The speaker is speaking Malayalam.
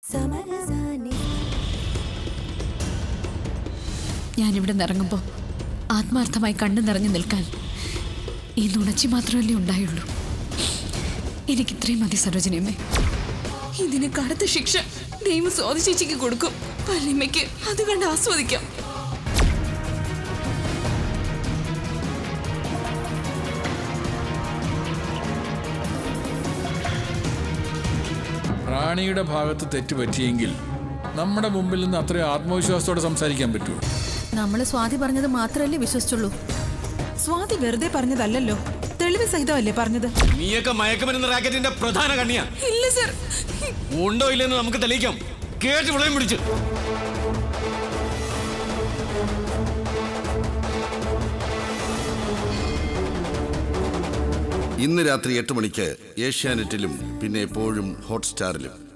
ഞാനിവിടെ നിന്ന് ഇറങ്ങുമ്പോൾ ആത്മാർത്ഥമായി കണ്ണു നിറഞ്ഞു നിൽക്കാൻ ഈ നുണച്ചി മാത്രമല്ലേ ഉണ്ടായുള്ളൂ എനിക്ക് ഇത്രയും മതി സരോജനിയമ്മേ ഇതിന് കടുത്ത ശിക്ഷ ദൈവം സ്വാതി ചേച്ചിക്ക് കൊടുക്കും വല്യമ്മയ്ക്ക് അത് കണ്ട് ആസ്വദിക്കാം റാണിയുടെ ഭാഗത്ത് തെറ്റ് പറ്റിയെങ്കിൽ നമ്മുടെ മുമ്പിൽ നിന്ന് അത്രയും ആത്മവിശ്വാസത്തോടെ സംസാരിക്കാൻ പറ്റുമോ നമ്മൾ സ്വാതി പറഞ്ഞത് മാത്രമല്ലേ വിശ്വസിച്ചുള്ളൂ സ്വാതി വെറുതെ പറഞ്ഞതല്ലല്ലോ തെളിവ് സഹിതമല്ലേ പറഞ്ഞത് നീയൊക്കെ മയക്കുമരുന്ന് റാക്കറ്റിന്റെ പ്രധാന കണ്ണിയാ ഇല്ല സർ ഉണ്ടോ ഇല്ലെന്ന് നമുക്ക് തെളിയിക്കാം കേട്ട് വിളയും പിടിച്ചു ഇന്ന് രാത്രി എട്ട് മണിക്ക് ഏഷ്യാനെറ്റിലും പിന്നെ എപ്പോഴും ഹോട്ട്സ്റ്റാറിലും